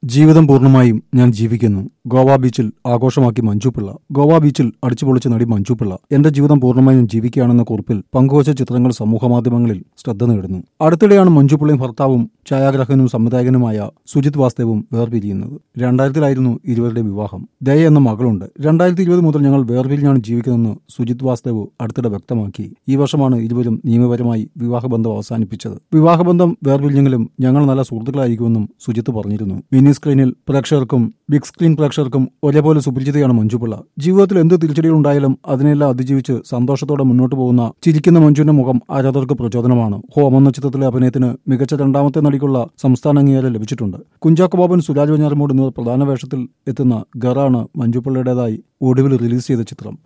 ജീവിതം പൂർണ്ണമായും ഞാൻ ജീവിക്കുന്നു ഗോവ ബീച്ചിൽ ആഘോഷമാക്കി മഞ്ജുപിള്ള ഗോവ ബീച്ചിൽ അടിച്ചുപൊളിച്ച നടി മഞ്ജുപിള്ള എന്റെ ജീവിതം പൂർണ്ണമായും ജീവിക്കുകയാണെന്ന കുറിപ്പിൽ പങ്കുവച്ച ചിത്രങ്ങൾ സമൂഹമാധ്യമങ്ങളിൽ ശ്രദ്ധ നേടുന്നു അടുത്തിടെയാണ് മഞ്ജുപിള്ളയും ഭർത്താവും ഛായാഗ്രാഹകനും സംവിധായകനുമായ സുജിത് വാസ്തവും വേർപിരിയുന്നത് രണ്ടായിരത്തിലായിരുന്നു ഇരുവരുടെ വിവാഹം ദയ എന്ന മകളുണ്ട് രണ്ടായിരത്തി ഇരുപത് മുതൽ ഞങ്ങൾ വേർപിരിഞ്ഞാണ് ജീവിക്കുന്നതെന്ന് സുജിത് വാസ്തവ് അടുത്തിടെ വ്യക്തമാക്കി ഈ വർഷമാണ് ഇരുവരും നിയമപരമായി വിവാഹബന്ധം അവസാനിപ്പിച്ചത് വിവാഹബന്ധം വേർപിരിഞ്ഞെങ്കിലും ഞങ്ങൾ നല്ല സുഹൃത്തുക്കളായിരിക്കുമെന്നും സുജിത്ത് പറഞ്ഞിരുന്നു മിനി സ്ക്രീനിൽ പ്രേക്ഷകർക്കും ബിഗ് സ്ക്രീൻ പ്രേക്ഷകർക്കും ഒരേപോലെ സുപരിചിതയാണ് മഞ്ജുപിള്ള ജീവിതത്തിൽ എന്ത് തിരിച്ചടികളുണ്ടായാലും അതിനെല്ലാം അതിജീവിച്ച് സന്തോഷത്തോടെ മുന്നോട്ട് പോകുന്ന ചിരിക്കുന്ന മഞ്ജുവിന്റെ മുഖം ആരാധകർക്ക് പ്രചോദനമാണ് ഹോം എന്ന ചിത്രത്തിലെ അഭിനയത്തിന് മികച്ച രണ്ടാമത്തെ നടിക്കുള്ള സംസ്ഥാന അംഗീകാരം ലഭിച്ചിട്ടുണ്ട് കുഞ്ചാക്കോ ബോബൻ സുരാജ് വെഞ്ഞാറമൂട് എന്നിവർ പ്രധാന വേഷത്തിൽ എത്തുന്ന ഗറാണ് മഞ്ജുപിള്ളയുടേതായി ഒടുവിൽ റിലീസ് ചെയ്ത ചിത്രം